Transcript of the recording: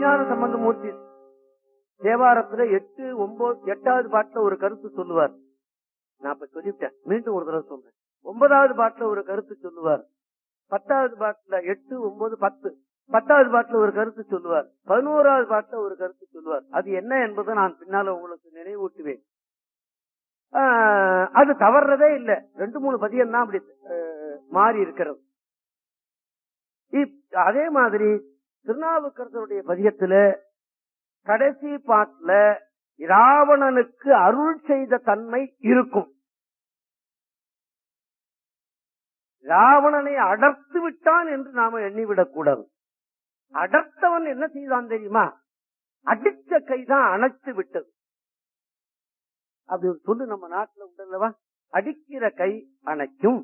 திருஞான சம்பந்தமூர்த்தி தேவாரத்துல எட்டு ஒன்பது எட்டாவது பாட்டுல ஒரு கருத்து சொல்லுவார் நான் இப்ப சொல்லிவிட்டேன் மீண்டும் ஒரு தடவை சொல்றேன் ஒன்பதாவது பாட்டுல ஒரு கருத்து சொல்லுவார் பத்தாவது பாட்டுல எட்டு ஒன்பது பத்து பத்தாவது பாட்டுல ஒரு கருத்து சொல்லுவார் பதினோராவது பாட்டுல ஒரு கருத்து சொல்லுவார் அது என்ன என்பதை நான் பின்னால உங்களுக்கு நினைவூட்டுவேன் ஆஹ், அது தவறதே இல்ல ரெண்டு மூணு பதியம் தான் அப்படி ஆஹ், மாறி இருக்கிறது இப்- அதே மாதிரி திருநாவுக்கரசருடைய பதியத்துல கடைசி பாட்டுல ராவணனுக்கு அருள் செய்த தன்மை இருக்கும் ராவணனை அடர்த்து விட்டான் என்று நாம எண்ணிவிடக் கூடாது அடர்த்தவன் என்ன செய்தான் தெரியுமா அடிச்ச கைதான் அணைத்து விட்டது அப்படி ஒரு சொல்லு நம்ம நாட்டுல உண்டல்லவா அடிக்கிற கை அணைக்கும்